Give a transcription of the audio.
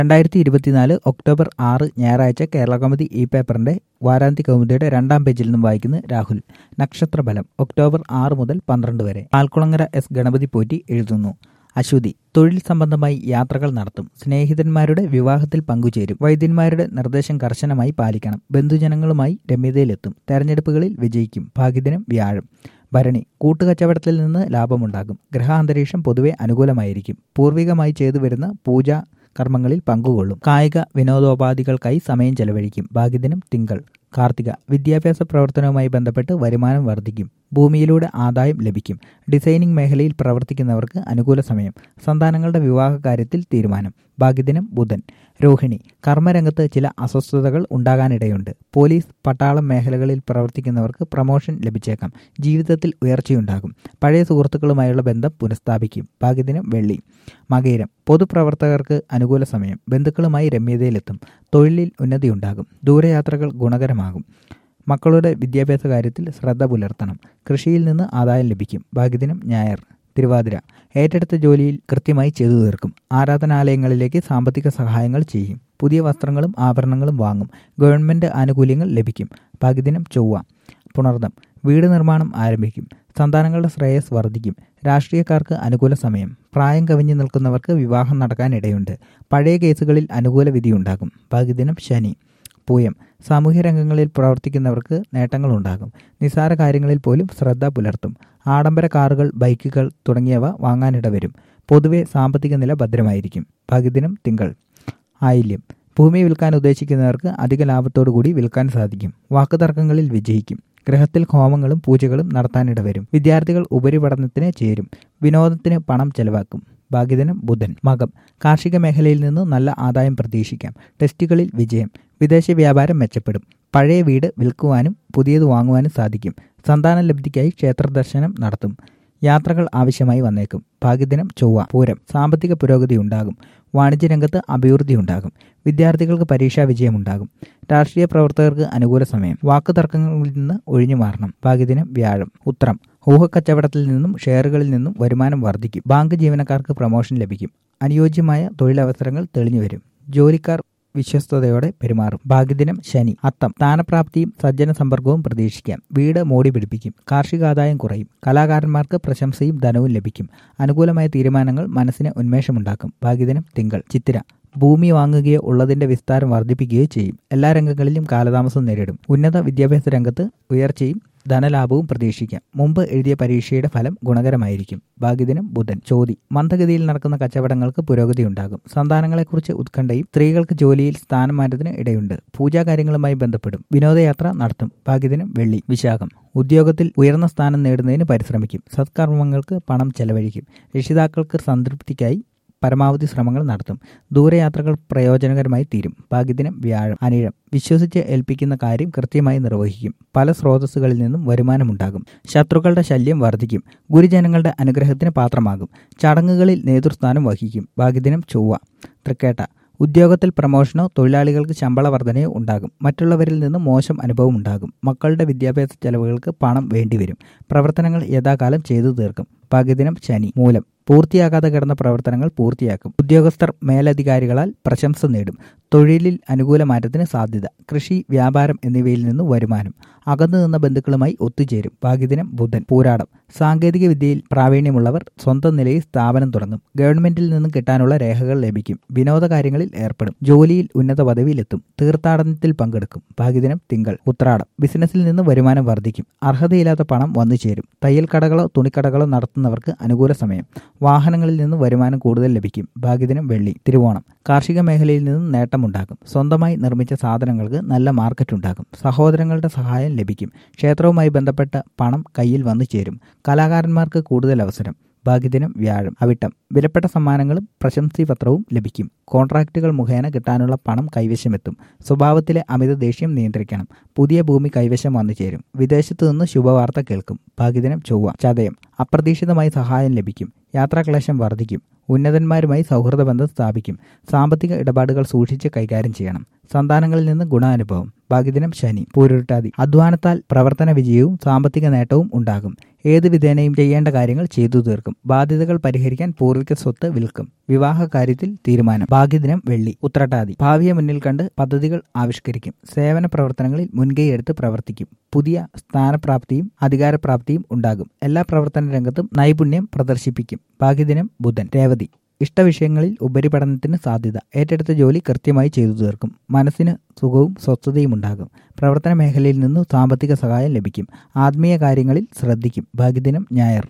രണ്ടായിരത്തി ഇരുപത്തിനാല് ഒക്ടോബർ ആറ് ഞായറാഴ്ച കേരള കൗമുദി ഈ പേപ്പറിന്റെ വാരാന്ത്യ കൗമുദിയുടെ രണ്ടാം പേജിൽ നിന്നും വായിക്കുന്ന രാഹുൽ നക്ഷത്രഫലം ഒക്ടോബർ ആറ് മുതൽ പന്ത്രണ്ട് വരെ ആൽക്കുളങ്ങര എസ് ഗണപതി പോറ്റി എഴുതുന്നു അശ്വതി തൊഴിൽ സംബന്ധമായി യാത്രകൾ നടത്തും സ്നേഹിതന്മാരുടെ വിവാഹത്തിൽ പങ്കുചേരും വൈദ്യന്മാരുടെ നിർദ്ദേശം കർശനമായി പാലിക്കണം ബന്ധുജനങ്ങളുമായി രമ്യതയിലെത്തും തെരഞ്ഞെടുപ്പുകളിൽ വിജയിക്കും ഭാഗ്യദിനം വ്യാഴം ഭരണി കൂട്ടുകച്ചവടത്തിൽ നിന്ന് ലാഭമുണ്ടാകും ഗ്രഹാന്തരീക്ഷം പൊതുവെ അനുകൂലമായിരിക്കും പൂർവികമായി ചെയ്തു വരുന്ന പൂജ കർമ്മങ്ങളിൽ പങ്കുകൊള്ളും കായിക വിനോദോപാധികൾക്കായി സമയം ചെലവഴിക്കും ഭാഗ്യദിനം തിങ്കൾ കാർത്തിക വിദ്യാഭ്യാസ പ്രവർത്തനവുമായി ബന്ധപ്പെട്ട് വരുമാനം വർദ്ധിക്കും ഭൂമിയിലൂടെ ആദായം ലഭിക്കും ഡിസൈനിംഗ് മേഖലയിൽ പ്രവർത്തിക്കുന്നവർക്ക് അനുകൂല സമയം സന്താനങ്ങളുടെ വിവാഹ കാര്യത്തിൽ തീരുമാനം ഭാഗ്യദിനം ബുധൻ രോഹിണി കർമ്മരംഗത്ത് ചില അസ്വസ്ഥതകൾ ഉണ്ടാകാനിടയുണ്ട് പോലീസ് പട്ടാളം മേഖലകളിൽ പ്രവർത്തിക്കുന്നവർക്ക് പ്രമോഷൻ ലഭിച്ചേക്കാം ജീവിതത്തിൽ ഉയർച്ചയുണ്ടാകും പഴയ സുഹൃത്തുക്കളുമായുള്ള ബന്ധം പുനഃസ്ഥാപിക്കും ഭാഗ്യദിനം വെള്ളി മകയിരം പൊതുപ്രവർത്തകർക്ക് അനുകൂല സമയം ബന്ധുക്കളുമായി രമ്യതയിലെത്തും തൊഴിലിൽ ഉന്നതിയുണ്ടാകും ദൂരയാത്രകൾ ഗുണകരമാകും മക്കളുടെ വിദ്യാഭ്യാസ കാര്യത്തിൽ ശ്രദ്ധ പുലർത്തണം കൃഷിയിൽ നിന്ന് ആദായം ലഭിക്കും ഭാഗ്യദിനം ഞായർ തിരുവാതിര ഏറ്റെടുത്ത ജോലിയിൽ കൃത്യമായി ചെയ്തു തീർക്കും ആരാധനാലയങ്ങളിലേക്ക് സാമ്പത്തിക സഹായങ്ങൾ ചെയ്യും പുതിയ വസ്ത്രങ്ങളും ആഭരണങ്ങളും വാങ്ങും ഗവൺമെന്റ് ആനുകൂല്യങ്ങൾ ലഭിക്കും ഭാഗ്യദിനം ചൊവ്വ പുണർദം വീട് നിർമ്മാണം ആരംഭിക്കും സന്താനങ്ങളുടെ ശ്രേയസ് വർദ്ധിക്കും രാഷ്ട്രീയക്കാർക്ക് അനുകൂല സമയം പ്രായം കവിഞ്ഞു നിൽക്കുന്നവർക്ക് വിവാഹം നടക്കാനിടയുണ്ട് പഴയ കേസുകളിൽ അനുകൂല വിധിയുണ്ടാകും ഭാഗ്യദിനം ശനി പൂയം സാമൂഹ്യ രംഗങ്ങളിൽ പ്രവർത്തിക്കുന്നവർക്ക് നേട്ടങ്ങളുണ്ടാകും നിസ്സാര കാര്യങ്ങളിൽ പോലും ശ്രദ്ധ പുലർത്തും ആഡംബര കാറുകൾ ബൈക്കുകൾ തുടങ്ങിയവ വാങ്ങാനിടവരും പൊതുവെ സാമ്പത്തിക നില ഭദ്രമായിരിക്കും ഭാഗ്യദിനം തിങ്കൾ ആയില്യം ഭൂമി വിൽക്കാൻ ഉദ്ദേശിക്കുന്നവർക്ക് അധിക ലാഭത്തോടുകൂടി വിൽക്കാൻ സാധിക്കും വാക്കുതർക്കങ്ങളിൽ വിജയിക്കും ഗ്രഹത്തിൽ ഹോമങ്ങളും പൂജകളും നടത്താനിടവരും വിദ്യാർത്ഥികൾ ഉപരിപഠനത്തിന് ചേരും വിനോദത്തിന് പണം ചെലവാക്കും ഭാഗ്യദിനം ബുധൻ മകം കാർഷിക മേഖലയിൽ നിന്ന് നല്ല ആദായം പ്രതീക്ഷിക്കാം ടെസ്റ്റുകളിൽ വിജയം വിദേശ വ്യാപാരം മെച്ചപ്പെടും പഴയ വീട് വിൽക്കുവാനും പുതിയത് വാങ്ങുവാനും സാധിക്കും സന്താന ലബ്ധിക്കായി ക്ഷേത്ര ദർശനം നടത്തും യാത്രകൾ ആവശ്യമായി വന്നേക്കും ഭാഗ്യദിനം ചൊവ്വ പൂരം സാമ്പത്തിക പുരോഗതി ഉണ്ടാകും വാണിജ്യരംഗത്ത് അഭിവൃദ്ധി ഉണ്ടാകും വിദ്യാർത്ഥികൾക്ക് പരീക്ഷാ വിജയമുണ്ടാകും രാഷ്ട്രീയ പ്രവർത്തകർക്ക് അനുകൂല സമയം വാക്കു തർക്കങ്ങളിൽ നിന്ന് ഒഴിഞ്ഞു മാറണം ഭാഗ്യദിനം വ്യാഴം ഉത്രം ഊഹക്കച്ചവടത്തിൽ നിന്നും ഷെയറുകളിൽ നിന്നും വരുമാനം വർദ്ധിക്കും ബാങ്ക് ജീവനക്കാർക്ക് പ്രമോഷൻ ലഭിക്കും അനുയോജ്യമായ തൊഴിലവസരങ്ങൾ തെളിഞ്ഞുവരും ജോലിക്കാർ വിശ്വസ്തയോടെ പെരുമാറും ഭാഗ്യദിനം ശനി അത്തം സ്ഥാനപ്രാപ്തിയും സജ്ജന സമ്പർക്കവും പ്രതീക്ഷിക്കാം വീട് മോടി പിടിപ്പിക്കും കാർഷികാദായം കുറയും കലാകാരന്മാർക്ക് പ്രശംസയും ധനവും ലഭിക്കും അനുകൂലമായ തീരുമാനങ്ങൾ മനസ്സിന് ഉന്മേഷമുണ്ടാക്കും ഭാഗ്യദിനം തിങ്കൾ ചിത്തിര ഭൂമി വാങ്ങുകയോ ഉള്ളതിന്റെ വിസ്താരം വർദ്ധിപ്പിക്കുകയോ ചെയ്യും എല്ലാ രംഗങ്ങളിലും കാലതാമസം നേരിടും ഉന്നത വിദ്യാഭ്യാസ രംഗത്ത് ഉയർച്ചയും ധനലാഭവും പ്രതീക്ഷിക്കാം മുമ്പ് എഴുതിയ പരീക്ഷയുടെ ഫലം ഗുണകരമായിരിക്കും ഭാഗ്യദിനം ബുധൻ ചോതി മന്ദഗതിയിൽ നടക്കുന്ന കച്ചവടങ്ങൾക്ക് പുരോഗതി ഉണ്ടാകും സന്താനങ്ങളെക്കുറിച്ച് ഉത്കണ്ഠയും സ്ത്രീകൾക്ക് ജോലിയിൽ സ്ഥാനം മാറ്റത്തിന് ഇടയുണ്ട് പൂജാകാര്യങ്ങളുമായി ബന്ധപ്പെടും വിനോദയാത്ര നടത്തും ഭാഗ്യദിനം വെള്ളി വിശാഖം ഉദ്യോഗത്തിൽ ഉയർന്ന സ്ഥാനം നേടുന്നതിന് പരിശ്രമിക്കും സത്കർമ്മങ്ങൾക്ക് പണം ചെലവഴിക്കും രക്ഷിതാക്കൾക്ക് സംതൃപ്തിക്കായി പരമാവധി ശ്രമങ്ങൾ നടത്തും ദൂരയാത്രകൾ പ്രയോജനകരമായി തീരും ഭാഗ്യദിനം വ്യാഴം അനിഴം വിശ്വസിച്ച് ഏൽപ്പിക്കുന്ന കാര്യം കൃത്യമായി നിർവഹിക്കും പല സ്രോതസ്സുകളിൽ നിന്നും വരുമാനമുണ്ടാകും ശത്രുക്കളുടെ ശല്യം വർദ്ധിക്കും ഗുരുജനങ്ങളുടെ അനുഗ്രഹത്തിന് പാത്രമാകും ചടങ്ങുകളിൽ നേതൃസ്ഥാനം വഹിക്കും ഭാഗ്യദിനം ചൊവ്വ തൃക്കേട്ട ഉദ്യോഗത്തിൽ പ്രമോഷനോ തൊഴിലാളികൾക്ക് ശമ്പള വർധനയോ ഉണ്ടാകും മറ്റുള്ളവരിൽ നിന്ന് മോശം അനുഭവം ഉണ്ടാകും മക്കളുടെ വിദ്യാഭ്യാസ ചെലവുകൾക്ക് പണം വേണ്ടിവരും പ്രവർത്തനങ്ങൾ യഥാകാലം ചെയ്തു തീർക്കും ഭാഗ്യദിനം ശനി മൂലം പൂർത്തിയാകാതെ കിടന്ന പ്രവർത്തനങ്ങൾ പൂർത്തിയാക്കും ഉദ്യോഗസ്ഥർ മേലധികാരികളാൽ പ്രശംസ നേടും തൊഴിലിൽ അനുകൂല മാറ്റത്തിന് സാധ്യത കൃഷി വ്യാപാരം എന്നിവയിൽ നിന്ന് വരുമാനം അകന്നു നിന്ന ബന്ധുക്കളുമായി ഒത്തുചേരും ഭാഗ്യദിനം ബുധൻ പൂരാടം സാങ്കേതിക വിദ്യയിൽ പ്രാവീണ്യമുള്ളവർ സ്വന്തം നിലയിൽ സ്ഥാപനം തുടങ്ങും ഗവൺമെന്റിൽ നിന്നും കിട്ടാനുള്ള രേഖകൾ ലഭിക്കും വിനോദ കാര്യങ്ങളിൽ ഏർപ്പെടും ജോലിയിൽ ഉന്നത പദവിയിലെത്തും തീർത്ഥാടനത്തിൽ പങ്കെടുക്കും ഭാഗ്യദിനം തിങ്കൾ ഉത്രാടം ബിസിനസ്സിൽ നിന്ന് വരുമാനം വർദ്ധിക്കും അർഹതയില്ലാത്ത പണം വന്നു ചേരും തയ്യൽ കടകളോ തുണിക്കടകളോ നടത്തുന്നവർക്ക് അനുകൂല സമയം വാഹനങ്ങളിൽ നിന്ന് വരുമാനം കൂടുതൽ ലഭിക്കും ഭാഗ്യദിനം വെള്ളി തിരുവോണം കാർഷിക മേഖലയിൽ നിന്നും നേട്ടമുണ്ടാകും സ്വന്തമായി നിർമ്മിച്ച സാധനങ്ങൾക്ക് നല്ല മാർക്കറ്റ് ഉണ്ടാകും സഹോദരങ്ങളുടെ സഹായം ലഭിക്കും ക്ഷേത്രവുമായി ബന്ധപ്പെട്ട പണം കയ്യിൽ വന്നു ചേരും കലാകാരന്മാർക്ക് കൂടുതൽ അവസരം ഭാഗ്യദിനം വ്യാഴം അവിട്ടം വിലപ്പെട്ട സമ്മാനങ്ങളും പ്രശംസിപത്രവും ലഭിക്കും കോൺട്രാക്റ്റുകൾ മുഖേന കിട്ടാനുള്ള പണം കൈവശമെത്തും സ്വഭാവത്തിലെ അമിത ദേഷ്യം നിയന്ത്രിക്കണം പുതിയ ഭൂമി കൈവശം വന്നു ചേരും വിദേശത്തു നിന്ന് ശുഭവാർത്ത കേൾക്കും ഭാഗ്യദിനം ചൊവ്വ ചതയം അപ്രതീക്ഷിതമായി സഹായം ലഭിക്കും യാത്രാക്ലേശം വർദ്ധിക്കും ഉന്നതന്മാരുമായി സൗഹൃദ ബന്ധം സ്ഥാപിക്കും സാമ്പത്തിക ഇടപാടുകൾ സൂക്ഷിച്ച് കൈകാര്യം ചെയ്യണം സന്താനങ്ങളിൽ നിന്ന് ഗുണാനുഭവം ഭാഗ്യദിനം ശനി പൂരുരുട്ടാതി അധ്വാനത്താൽ പ്രവർത്തന വിജയവും സാമ്പത്തിക നേട്ടവും ഉണ്ടാകും ഏത് വിധേനയും ചെയ്യേണ്ട കാര്യങ്ങൾ ചെയ്തു തീർക്കും ബാധ്യതകൾ പരിഹരിക്കാൻ പൂർവിക സ്വത്ത് വിൽക്കും വിവാഹ കാര്യത്തിൽ തീരുമാനം ഭാഗ്യദിനം വെള്ളി ഉത്രട്ടാതി ഭാവിയെ മുന്നിൽ കണ്ട് പദ്ധതികൾ ആവിഷ്കരിക്കും സേവന പ്രവർത്തനങ്ങളിൽ മുൻകൈയെടുത്ത് പ്രവർത്തിക്കും പുതിയ സ്ഥാനപ്രാപ്തിയും അധികാരപ്രാപ്തിയും ഉണ്ടാകും എല്ലാ പ്രവർത്തന രംഗത്തും നൈപുണ്യം പ്രദർശിപ്പിക്കും ഭാഗ്യദിനം ബുധൻ രേവതി ഇഷ്ടവിഷയങ്ങളിൽ ഉപരിപഠനത്തിന് സാധ്യത ഏറ്റെടുത്ത ജോലി കൃത്യമായി ചെയ്തു തീർക്കും മനസ്സിന് സുഖവും സ്വസ്ഥതയും ഉണ്ടാകും പ്രവർത്തന മേഖലയിൽ നിന്നും സാമ്പത്തിക സഹായം ലഭിക്കും ആത്മീയ കാര്യങ്ങളിൽ ശ്രദ്ധിക്കും ഭാഗ്യദിനം ഞായർ